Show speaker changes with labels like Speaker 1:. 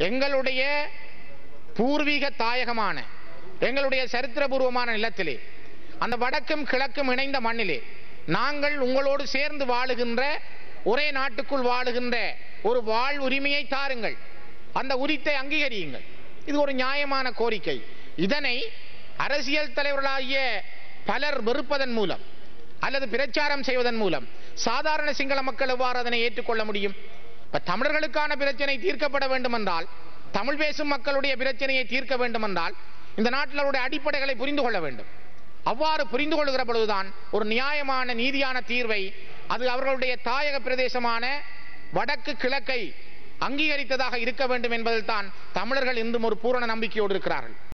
Speaker 1: எங்களுடைய பூர்வீக தாயகமான எங்களுடைய சரித்திரபூர்வமான நிலத்திலே அந்த வடக்கும் கிழக்கும் இணைந்த மண்ணிலே நாங்கள் உங்களோடு சேர்ந்து வாழுகின்ற ஒரே நாட்டுக்குள் வாழுகின்ற ஒரு வாழ் உரிமையை தாருங்கள் அந்த உரித்தை அங்கீகரியுங்கள் இது ஒரு நியாயமான கோரிக்கை இதனை அரசியல் தலைவர்களாகிய பலர் வெறுப்பதன் மூலம் அல்லது பிரச்சாரம் செய்வதன் மூலம் சாதாரண சிங்கள மக்கள் எவ்வாறு அதனை ஏற்றுக்கொள்ள முடியும் இப்ப தமிழர்களுக்கான பிரச்சனை தீர்க்கப்பட வேண்டும் என்றால் தமிழ் பேசும் மக்களுடைய பிரச்சனையை தீர்க்க வேண்டும் என்றால் இந்த நாட்டில் அவருடைய அடிப்படைகளை புரிந்து கொள்ள வேண்டும் அவ்வாறு புரிந்து கொள்கிற பொழுதுதான் ஒரு நியாயமான நீதியான தீர்வை அது அவர்களுடைய தாயக பிரதேசமான வடக்கு கிழக்கை அங்கீகரித்ததாக இருக்க வேண்டும் என்பதில் தான் தமிழர்கள் இன்றும் ஒரு பூரண நம்பிக்கையோடு இருக்கிறார்கள்